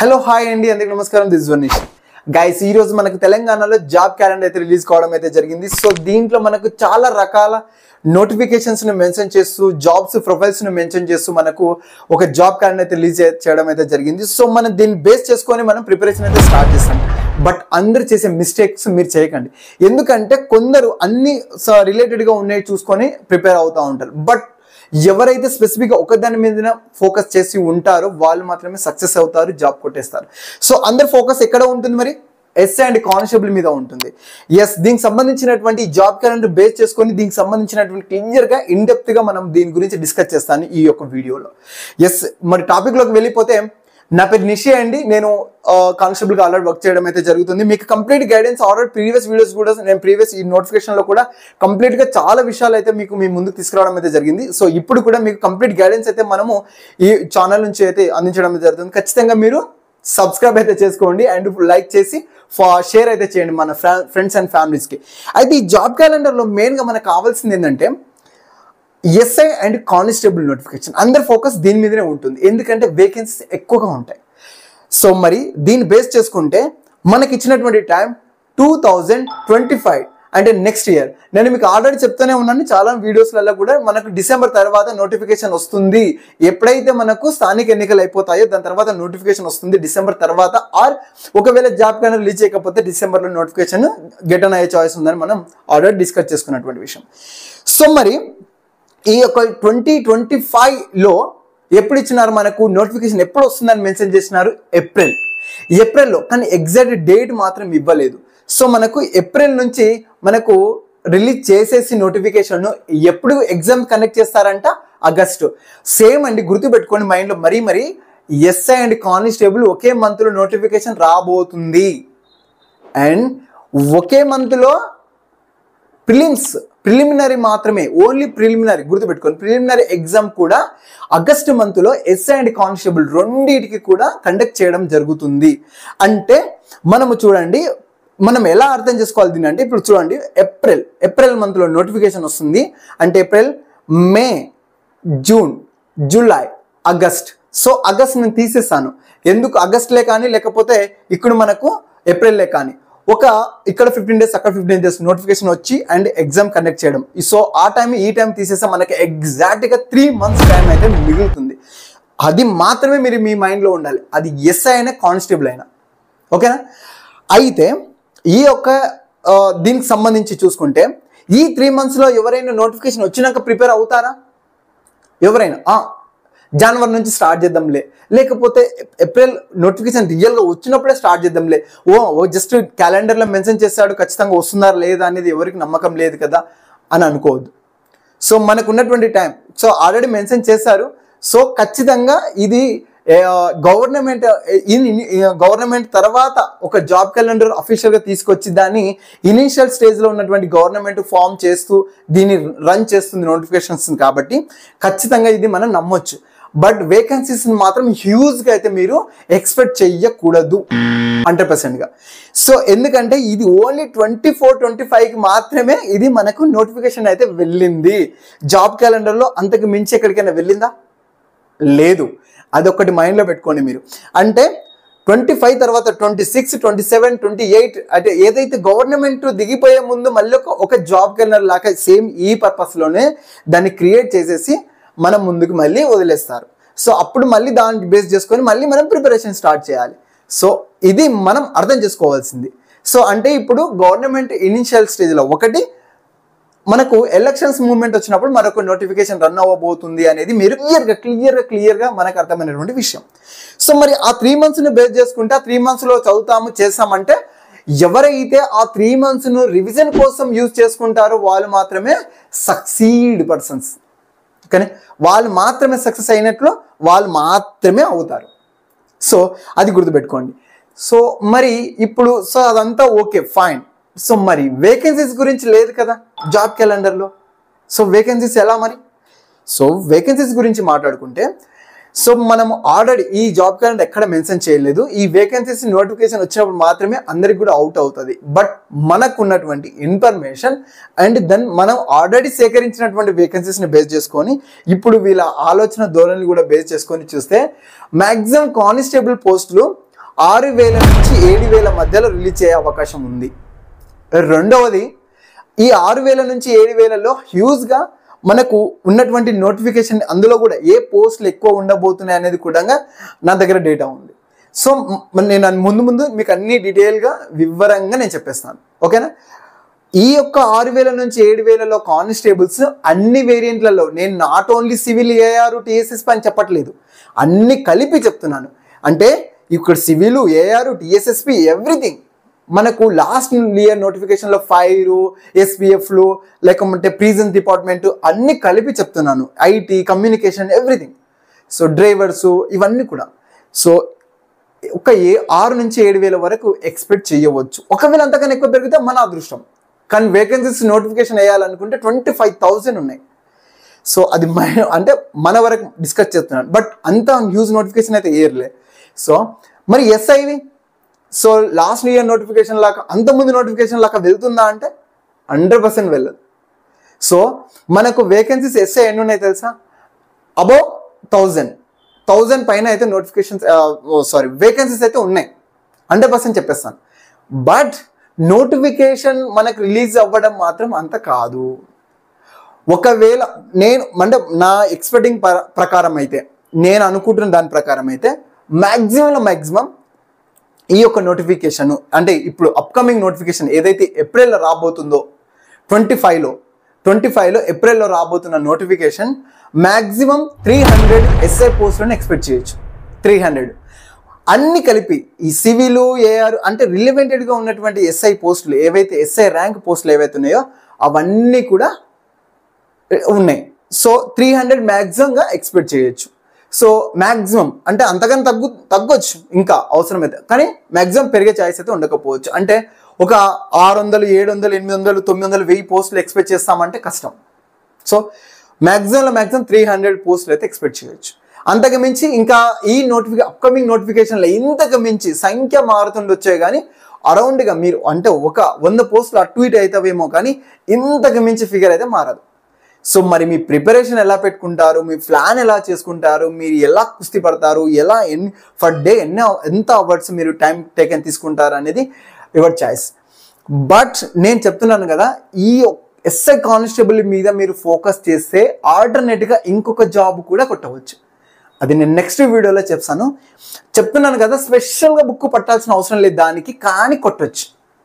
hello hi అండి అందరికి నమస్కారం దిస్ వనీష్ గైస్ ఈ రోజు మనకు తెలంగాణలో జాబ్ క్యాలెండర్ అయితే రిలీజ్ కావడం అయితే జరిగింది సో దీంట్లో మనకు చాలా రకాల నోటిఫికేషన్స్ ను మెన్షన్ చేస్తూ జాబ్స్ ప్రొఫైల్స్ ను మెన్షన్ చేస్తూ మనకు ఒక జాబ్ క్యాలెండర్ అయితే రిలీజ్ చేయడం అయితే జరిగింది సో మనం దీన్ని బేస్ చేసుకొని మనం ప్రిపరేషన్ అయితే స్టార్ట్ చేస్తాం బట్ అందరు చేసే మిస్టేక్స్ మీరు చేయకండి ఎందుకంటే కొందరు అన్ని రిలేటెడ్గా ఉన్నాయి చూసుకొని ప్రిపేర్ అవుతూ ఉంటారు బట్ ఎవరైతే స్పెసిఫిక్గా ఒకదాని మీద ఫోకస్ చేసి ఉంటారో వాళ్ళు మాత్రమే సక్సెస్ అవుతారు జాబ్ కొట్టేస్తారు సో అందరి ఫోకస్ ఎక్కడ ఉంటుంది మరి ఎస్ అండ్ కానిస్టేబుల్ మీద ఉంటుంది ఎస్ దీనికి సంబంధించినటువంటి జాబ్ క్యాలెండర్ బేస్ చేసుకొని దీనికి సంబంధించినటువంటి క్లియర్గా గా మనం దీని గురించి డిస్కస్ చేస్తాను ఈ యొక్క వీడియోలో ఎస్ మరి టాపిక్లోకి వెళ్ళిపోతే నా పేరు నిషి అండి నేను కానిస్టేబుల్ గా ఆల్రెడీ వర్క్ చేయడం అయితే జరుగుతుంది మీకు complete guidance already previous videos కూడా నేను ప్రీవియస్ ఈ నోటిఫికేషన్ లో కూడా కంప్లీట్ గా చాలా విషయాలు అయితే మీకు మీ ముందుకు తీసుకురావడం అయితే జరిగింది సో ఇప్పుడు కూడా మీకు కంప్లీట్ గైడెన్స్ అయితే మనము ఈ ఛానల్ నుంచి అయితే అందించడం అయితే జరుగుతుంది ఖచ్చితంగా మీరు సబ్స్క్రైబ్ అయితే చేసుకోండి అండ్ లైక్ చేసి షేర్ అయితే చేయండి మన ఫ్రెండ్స్ అండ్ ఫ్యామిలీస్కి అయితే ఈ జాబ్ క్యాలెండర్లో మెయిన్గా మనకు కావాల్సింది ఏంటంటే ఎస్ఐ అండ్ కానిస్టేబుల్ నోటిఫికేషన్ అందరి ఫోకస్ దీని మీదనే ఉంటుంది ఎందుకంటే వేకెన్సీస్ ఎక్కువగా ఉంటాయి సో మరి దీన్ని బేస్ చేసుకుంటే మనకి ఇచ్చినటువంటి time two thousand twenty five అంటే నెక్స్ట్ ఇయర్ నేను మీకు ఆల్రెడీ చెప్తూనే ఉన్నాను చాలా వీడియోస్లలో కూడా మనకు డిసెంబర్ తర్వాత నోటిఫికేషన్ వస్తుంది ఎప్పుడైతే మనకు స్థానిక ఎన్నికలు అయిపోతాయో దాని తర్వాత నోటిఫికేషన్ వస్తుంది డిసెంబర్ తర్వాత ఆర్ ఒకవేళ జాబ్ కన్నా రిలీజ్ చేయకపోతే డిసెంబర్లో నోటిఫికేషన్ గెట్ అన్ అయ్యే చాయిస్ ఉందని మనం ఆల్రెడీ డిస్కస్ చేసుకున్నటువంటి విషయం సో మరి ఈ యొక్క ట్వంటీ ట్వంటీ ఫైవ్లో ఎప్పుడు ఇచ్చినారు మనకు నోటిఫికేషన్ ఎప్పుడు వస్తుందని మెన్షన్ చేసినారు ఏప్రిల్ ఏప్రిల్లో కానీ ఎగ్జాక్ట్ డేట్ మాత్రం ఇవ్వలేదు సో మనకు ఏప్రిల్ నుంచి మనకు రిలీజ్ చేసేసి నోటిఫికేషన్ ఎప్పుడు ఎగ్జామ్ కండక్ట్ చేస్తారంట ఆగస్టు సేమ్ అండి గుర్తుపెట్టుకోండి మైండ్లో మరీ మరీ ఎస్ఐ అండ్ కానిస్టేబుల్ ఒకే మంత్లో నోటిఫికేషన్ రాబోతుంది అండ్ ఒకే మంత్లో ప్రిలిమ్స్ ప్రిలిమినరీ మాత్రమే ఓన్లీ ప్రిలిమినరీ గుర్తుపెట్టుకోండి ప్రిలిమినరీ ఎగ్జామ్ కూడా ఆగస్టు మంత్లో ఎస్ఐ అండ్ కానిస్టేబుల్ రెండింటికి కూడా కండక్ట్ చేయడం జరుగుతుంది అంటే మనము చూడండి మనం ఎలా అర్థం చేసుకోవాలి దీన్ని అంటే ఇప్పుడు చూడండి ఏప్రిల్ ఏప్రిల్ మంత్లో నోటిఫికేషన్ వస్తుంది అంటే April May June July August so August నేను తీసేస్తాను ఎందుకు ఆగస్ట్లే కానీ లేకపోతే ఇక్కడ మనకు ఏప్రిల్లే కానీ ఒక ఇక్కడ ఫిఫ్టీన్ డేస్ అక్కడ ఫిఫ్టీన్ డేస్ నోటిఫికేషన్ వచ్చి అండ్ ఎగ్జామ్ కండక్ట్ చేయడం సో ఆ టైం ఈ టైం తీసేస్తే మనకి ఎగ్జాక్ట్గా త్రీ మంత్స్ టైం అయితే మిగులుతుంది అది మాత్రమే మీరు మీ మైండ్లో ఉండాలి అది ఎస్ఐ అయినా కానిస్టేబుల్ అయినా ఓకేనా అయితే ఈ యొక్క ఆ, దీనికి సంబంధించి చూసుకుంటే ఈ త్రీ మంత్స్లో ఎవరైనా నోటిఫికేషన్ వచ్చినాక ప్రిపేర్ అవుతారా ఎవరైనా ఆ, జనవరి నుంచి స్టార్ట్ చేద్దాంలే లేకపోతే ఏప్రిల్ నోటిఫికేషన్ రియల్గా వచ్చినప్పుడే స్టార్ట్ చేద్దాంలే ఓ ఓ జస్ట్ క్యాలెండర్లో మెన్షన్ చేస్తాడు ఖచ్చితంగా వస్తున్నారా లేదా అనేది ఎవరికి నమ్మకం లేదు కదా అని అనుకోవద్దు సో మనకు ఉన్నటువంటి టైం సో ఆల్రెడీ మెన్షన్ చేశారు సో ఖచ్చితంగా ఇది గవర్నమెంట్ గవర్నమెంట్ తర్వాత ఒక జాబ్ క్యాలెండర్ అఫీషియల్గా తీసుకొచ్చి దాన్ని ఇనీషియల్ స్టేజ్లో ఉన్నటువంటి గవర్నమెంట్ ఫామ్ చేస్తూ దీన్ని రన్ చేస్తుంది నోటిఫికేషన్స్ కాబట్టి ఖచ్చితంగా ఇది మనం నమ్మొచ్చు బట్ వేకెన్సీస్ మాత్రం హ్యూజ్గా అయితే మీరు ఎక్స్పెక్ట్ చెయ్యకూడదు హండ్రెడ్ పర్సెంట్గా సో ఎందుకంటే ఇది ఓన్లీ ట్వంటీ ఫోర్ ట్వంటీ ఫైవ్కి మాత్రమే ఇది మనకు నోటిఫికేషన్ అయితే వెళ్ళింది జాబ్ క్యాలెండర్లో అంతకు మించి ఎక్కడికైనా వెళ్ళిందా లేదు అదొకటి మైండ్లో పెట్టుకోండి మీరు అంటే ట్వంటీ ఫైవ్ తర్వాత twenty six twenty seven twenty eight అంటే ఏదైతే గవర్నమెంట్ దిగిపోయే ముందు మళ్ళీ ఒక ఒక జాబ్ కెళ్ళర్ లాగా సేమ్ ఈ పర్పస్లోనే దాన్ని క్రియేట్ చేసేసి మనం ముందుకు మళ్ళీ వదిలేస్తారు సో అప్పుడు మళ్ళీ దాన్ని బేస్ చేసుకొని మళ్ళీ మనం ప్రిపరేషన్ స్టార్ట్ చేయాలి సో ఇది మనం అర్థం చేసుకోవాల్సింది సో అంటే ఇప్పుడు గవర్నమెంట్ ఇనిషియల్ స్టేజ్లో ఒకటి మనకు ఎలక్షన్స్ మూవ్మెంట్ వచ్చినప్పుడు మరొక నోటిఫికేషన్ రన్ అవ్వబోతుంది అనేది మీరు క్లియర్గా క్లియర్గా క్లియర్గా మనకు అర్థమైనటువంటి విషయం సో మరి ఆ త్రీ మంత్స్ని బేస్ చేసుకుంటే ఆ త్రీ మంత్స్లో చదువుతాము చేస్తామంటే ఎవరైతే ఆ త్రీ మంత్స్ను రివిజన్ కోసం యూజ్ చేసుకుంటారో వాళ్ళు మాత్రమే సక్సీడ్ పర్సన్స్ కానీ వాళ్ళు మాత్రమే సక్సెస్ అయినట్లు వాళ్ళు మాత్రమే అవుతారు సో అది గుర్తుపెట్టుకోండి సో మరి ఇప్పుడు సో అదంతా ఓకే ఫైన్ సో మరి వేకెన్సీస్ గురించి లేదు కదా జాబ్ క్యాలెండర్లో సో వేకెన్సీస్ ఎలా మరి సో వేకెన్సీస్ గురించి మాట్లాడుకుంటే సో మనం ఆల్రెడీ ఈ జాబ్ క్యాలెండర్ ఎక్కడ మెన్షన్ చేయలేదు ఈ వేకెన్సీస్ నోటిఫికేషన్ వచ్చినప్పుడు మాత్రమే అందరికి కూడా అవుట్ అవుతుంది బట్ మనకు ఉన్నటువంటి ఇన్ఫర్మేషన్ అండ్ దెన్ మనం ఆల్రెడీ సేకరించినటువంటి వేకెన్సీస్ని బేస్ చేసుకొని ఇప్పుడు వీళ్ళ ఆలోచన ధోరణిని కూడా బేస్ చేసుకొని చూస్తే మ్యాక్సిమం కానిస్టేబుల్ పోస్టులు ఆరు వేల నుంచి ఏడు వేల మధ్యలో రిలీజ్ అయ్యే అవకాశం ఉంది రెండవది ఈ ఆరు వేల నుంచి ఏడు వేలలో హ్యూజ్గా మనకు ఉన్నటువంటి నోటిఫికేషన్ అందులో కూడా ఏ పోస్టులు ఎక్కువ ఉండబోతున్నాయి అనేది కూడా నా దగ్గర డేటా ఉంది సో మ- నేను అన్ని- ముందు ముందు మీకు అన్ని డీటెయిల్గా వివరంగా నేను చెప్పేస్తాను ఓకేనా ఈ యొక్క ఆరు వేల నుంచి ఏడు వేలలో కానిస్టేబుల్స్ అన్ని వేరియంట్లలో నేను not only civil AR TSS అని చెప్పట్లేదు అన్ని కలిపి చెప్తున్నాను అంటే ఇక్కడ సివిల్ ఏఆర్ టీఎస్ఎస్పి ఎవ్రీథింగ్ మనకు లాస్ట్ ఇయర్ నోటిఫికేషన్లో ఫైర్ ఎస్పీఎఫ్లు లేకపోతే ప్రీజన్స్ డిపార్ట్మెంట్ అన్ని కలిపి చెప్తున్నాను IT communication everything so drivers ఇవన్నీ కూడా సో ఒక ఏ ఆరు నుంచి ఏడు వేల వరకు ఎక్స్పెక్ట్ చేయవచ్చు ఒకవేళ అంతకన్నా ఎక్కువ పెరిగితే మన అదృష్టం కానీ వేకెన్సీస్ నోటిఫికేషన్ వేయాలనుకుంటే ట్వంటీ ఫైవ్ థౌజండ్ ఉన్నాయి సో అది మన అంటే మన వరకు డిస్కస్ చేస్తున్నాను బట్ అంత హ్యూజ్ నోటిఫికేషన్ అయితే వేయర్లే సో మరి ఎస్ఐవి సో లాస్ట్ ఇయర్ నోటిఫికేషన్ లాగా అంతకుముందు నోటిఫికేషన్ లాగా వెళ్తుందా అంటే హండ్రెడ్ పర్సెంట్ వెళ్ళదు సో మనకు వేకెన్సీస్ ఎస్ఐ ఎన్ని ఉన్నాయి తెలుసా అబౌవ్ థౌజండ్ థౌజండ్ పైన అయితే నోటిఫికేషన్స్ సారీ వేకెన్సీస్ అయితే ఉన్నాయి హండ్రెడ్ పర్సెంట్ చెప్పేస్తాను బట్ నోటిఫికేషన్ మనకు రిలీజ్ అవ్వడం మాత్రం అంత కాదు ఒకవేళ నేను అంటే నా ఎక్స్పెక్టింగ్ ప్రకారం అయితే నేను అనుకుంటున్న దాని ప్రకారం అయితే మ్యాక్సిమంలో మ్యాక్సిమం ఈ యొక్క నోటిఫికేషన్ అంటే ఇప్పుడు అప్కమింగ్ నోటిఫికేషన్ ఏదైతే ఏప్రిల్లో రాబోతుందో ట్వంటీ ఫైవ్లో ట్వంటీ ఫైవ్లో ఏప్రిల్లో రాబోతున్న notification maximum three hundred SI పోస్టులను ఎక్స్పెక్ట్ చేయొచ్చు త్రీ హండ్రెడ్ అన్ని కలిపి ఈ సివిలు ఏఆర్ అంటే రిలివెంటెడ్గా ఉన్నటువంటి ఎస్ఐ పోస్టులు ఏవైతే ఎస్ఐ ర్యాంక్ పోస్టులు ఏవైతే ఉన్నాయో అవన్నీ కూడా ఉన్నాయి సో త్రీ హండ్రెడ్ మ్యాక్సిమంగా ఎక్స్పెక్ట్ చేయొచ్చు సో మ్యాక్సిమం అంటే అంతకన్నా తగ్గు తగ్గొచ్చు ఇంకా అవసరమైతే కానీ మ్యాక్సిమం పెరిగే ఛాయిస్ అయితే ఉండకపోవచ్చు అంటే ఒక ఆరు వందలు ఏడు వందలు ఎనిమిది వందలు తొమ్మిది వందలు వెయ్యి పోస్టులు ఎక్స్పెక్ట్ చేస్తామంటే కష్టం సో మ్యాక్సిమంలో మ్యాక్సిమం త్రీ హండ్రెడ్ పోస్టులు అయితే ఎక్స్పెక్ట్ చేయొచ్చు అంతకు మించి ఇంకా ఈ నోటిఫికే అప్కమింగ్ నోటిఫికేషన్లో ఇంతకు మించి సంఖ్య మారుతుండొచ్చే కానీ అరౌండ్గా మీరు అంటే ఒక వంద పోస్టులు అటు ఇటు అవుతావేమో కానీ ఇంతకు మించి ఫిగర్ అయితే మారదు సో మరి మీ ప్రిపరేషన్ ఎలా పెట్టుకుంటారు మీ ప్లాన్ ఎలా చేసుకుంటారు మీరు ఎలా కుస్తీ పడతారు ఎలా ఎన్ని ఫర్ డే ఎన్ని ఎంత అవర్స్ మీరు టైం టేకన్ తీసుకుంటారు అనేది యువర్ చాయిస్ బట్ నేను చెప్తున్నాను కదా ఈ ఎస్ఐ కానిస్టేబుల్ మీద మీరు ఫోకస్ చేస్తే ఆల్టర్నేట్గా ఇంకొక జాబ్ కూడా కొట్టవచ్చు అది నేను నెక్స్ట్ వీడియోలో చెప్తాను చెప్తున్నాను కదా స్పెషల్గా బుక్ పట్టాల్సిన అవసరం లేదు దానికి కానీ కొట్టవచ్చు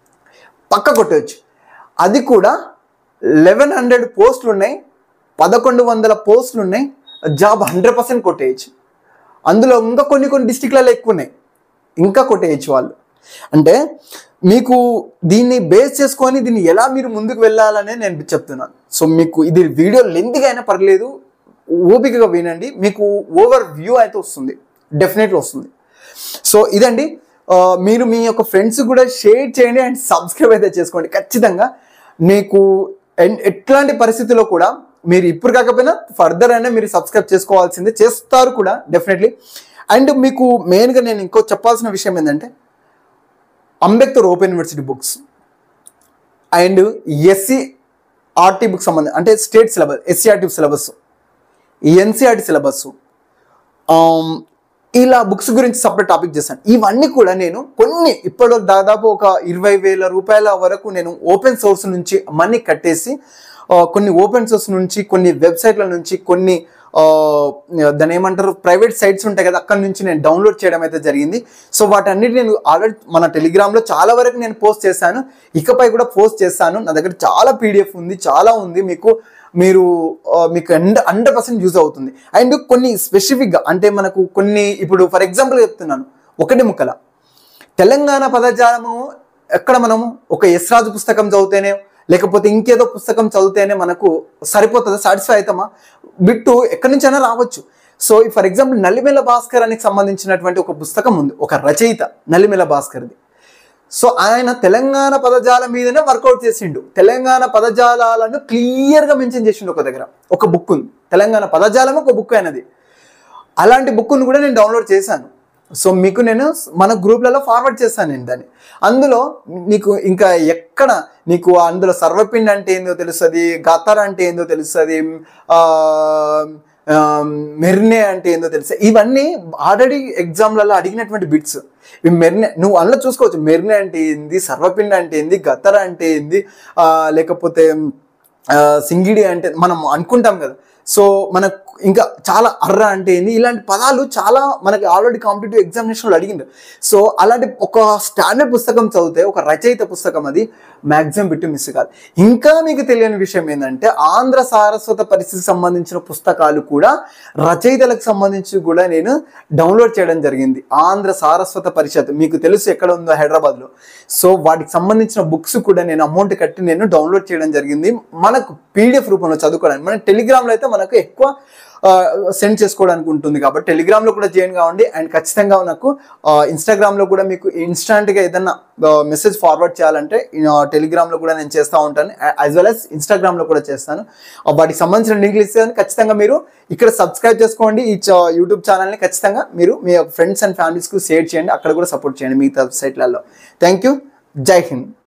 పక్క కొట్టవచ్చు అది కూడా లెవెన్ హండ్రెడ్ పోస్టులు ఉన్నాయి పదకొండు వందల పోస్టులు ఉన్నాయి జాబ్ హండ్రెడ్ పర్సెంట్ కొట్టేయచ్చు అందులో ఇంకా కొన్ని కొన్ని డిస్టిక్లలో ఎక్కువ ఉన్నాయి ఇంకా కొట్టేయచ్చు వాళ్ళు అంటే మీకు దీన్ని బేస్ చేసుకొని దీన్ని ఎలా మీరు ముందుకు వెళ్ళాలనే నేను చెప్తున్నాను సో మీకు ఇది వీడియో లెంత్గా అయినా పర్లేదు ఓపికగా వినండి మీకు ఓవర్ వ్యూ అయితే వస్తుంది డెఫినెట్లీ వస్తుంది సో ఇదండి ఆ, మీరు మీ యొక్క ఫ్రెండ్స్ కూడా షేర్ చేయండి అండ్ సబ్స్క్రైబ్ అయితే చేసుకోండి ఖచ్చితంగా మీకు ఎన్- ఎట్లాంటి పరిస్థితుల్లో కూడా మీరు ఇప్పుడు కాకపోయినా ఫర్దర్ అయినా మీరు సబ్స్క్రైబ్ చేసుకోవాల్సిందే చేస్తారు కూడా డెఫినెట్లీ అండ్ మీకు మెయిన్గా నేను ఇంకో చెప్పాల్సిన విషయం ఏంటంటే Ambedkar open university books and SC RT book సంబంధం అంటే state syllabus SCERT syllabus NCERT syllabus ఇలా బుక్స్ గురించి సపరేట్ టాపిక్ చేశాను ఇవన్నీ కూడా నేను కొన్ని ఇప్పటివరకు దాదాపు ఒక ఇరవై వేల రూపాయల వరకు నేను ఓపెన్ సోర్స్ నుంచి మనీ కట్టేసి ఆ, కొన్ని ఓపెన్ సోర్స్ నుంచి కొన్ని వెబ్సైట్ల నుంచి కొన్ని ఆ, దాని ఏమంటారు ప్రైవేట్ సైట్స్ ఉంటాయి కదా అక్కడ నుంచి నేను డౌన్లోడ్ చేయడం అయితే జరిగింది సో వాటన్నిటి నేను ఆల్రెడీ మన టెలిగ్రామ్లో చాలా వరకు నేను పోస్ట్ చేశాను ఇకపై కూడా పోస్ట్ చేస్తాను నా దగ్గర చాలా పీడిఎఫ్ ఉంది చాలా ఉంది మీకు మీరు ఆ, మీకు హండ్రెడ్ హండ్రెడ్ పర్సెంట్ యూజ్ అవుతుంది అండ్ కొన్ని స్పెసిఫిక్గా అంటే మనకు కొన్ని ఇప్పుడు ఫర్ ఎగ్జాంపుల్ చెప్తున్నాను ఒకటి ముక్కల తెలంగాణ పదజాలము ఎక్కడ మనము ఒక ఎస్ రాజు పుస్తకం చదివితేనే లేకపోతే ఇంకేదో పుస్తకం చదివితేనే మనకు సరిపోతుందా సాటిస్ఫై అవుతామా బిట్టు ఎక్కడి నుంచైనా రావచ్చు so for example Nallimela Bhaskar అని సంబంధించినటువంటి ఒక పుస్తకం ఉంది ఒక రచయిత నల్లిమెల భాస్కర్ది సో ఆయన తెలంగాణ పదజాలం మీదనే వర్కౌట్ చేసిండు తెలంగాణ పదజాలాలను క్లియర్గా మెన్షన్ చేసిండు ఒక దగ్గర ఒక బుక్ ఉంది తెలంగాణ పదజాలం ఒక బుక్ అయినది అలాంటి బుక్ను కూడా నేను డౌన్లోడ్ చేశాను సో మీకు నేను మన గ్రూప్లలో ఫార్వర్డ్ చేస్తాను నేను దాన్ని అందులో నీకు ఇంకా ఎక్కడ నీకు అందులో సర్వపిండి అంటే ఏందో తెలుస్తుంది గతర్ అంటే ఏందో తెలుస్తుంది ఆ, మెర్నే అంటే ఏందో తెలుసా ఇవన్నీ ఆల్రెడీ ఎగ్జామ్లలో అడిగినటువంటి బిట్స్ ఈ మెర్నే నువ్వు అందులో చూసుకోవచ్చు మెర్నే అంటే ఏంది సర్వపిండి అంటే ఏంది గత్తర అంటే ఏంది ఆ, లేకపోతే ఆ, సింగిడి అంటే మనం అనుకుంటాం కదా సో మనకు ఇంకా చాలా అర్ర అంటే ఏంది ఇలాంటి పదాలు చాలా మనకి ఆల్రెడీ కాంపిటేటివ్ ఎగ్జామినేషన్లో అడిగిండు సో అలాంటి ఒక స్టాండర్డ్ పుస్తకం చదివితే ఒక రచయిత పుస్తకం అది మ్యాక్సిమం బిట్టు మిస్ కాదు ఇంకా మీకు తెలియని విషయం ఏంటంటే ఆంధ్ర సారస్వత పరిస్థితికి సంబంధించిన పుస్తకాలు కూడా రచయితలకు సంబంధించి కూడా నేను డౌన్లోడ్ చేయడం జరిగింది ఆంధ్ర సారస్వత పరిషత్ మీకు తెలుసు ఎక్కడ ఉందో హైదరాబాద్లో సో వాటికి సంబంధించిన బుక్స్ కూడా నేను అమౌంట్ కట్టి నేను డౌన్లోడ్ చేయడం జరిగింది మనకు పీడిఎఫ్ రూపంలో చదువుకోవడానికి మన టెలిగ్రామ్లో అయితే మనకు ఎక్కువ సెండ్ చేసుకోవడానికి ఉంటుంది కాబట్టి టెలిగ్రామ్లో కూడా జాయిన్ కావండి అండ్ ఖచ్చితంగా నాకు ఇన్స్టాగ్రామ్లో కూడా మీకు ఇన్స్టాంట్గా ఏదన్నా మెసేజ్ ఫార్వర్డ్ చేయాలంటే టెలిగ్రామ్లో కూడా నేను చేస్తూ ఉంటాను యాజ్ వెల్ as ఇన్స్టాగ్రామ్లో కూడా చేస్తాను ఆ, వాటికి సంబంధించిన లింక్లు ఇస్తాను ఖచ్చితంగా మీరు ఇక్కడ సబ్స్క్రైబ్ చేసుకోండి ఈ చ- యూట్యూబ్ ఛానల్ని ఖచ్చితంగా మీరు మీ ఫ్రెండ్స్ అండ్ ఫ్యామిలీస్కి షేర్ చేయండి అక్కడ కూడా సపోర్ట్ చేయండి మిగతా సైట్లలో థ్యాంక్ యూ జై హింద్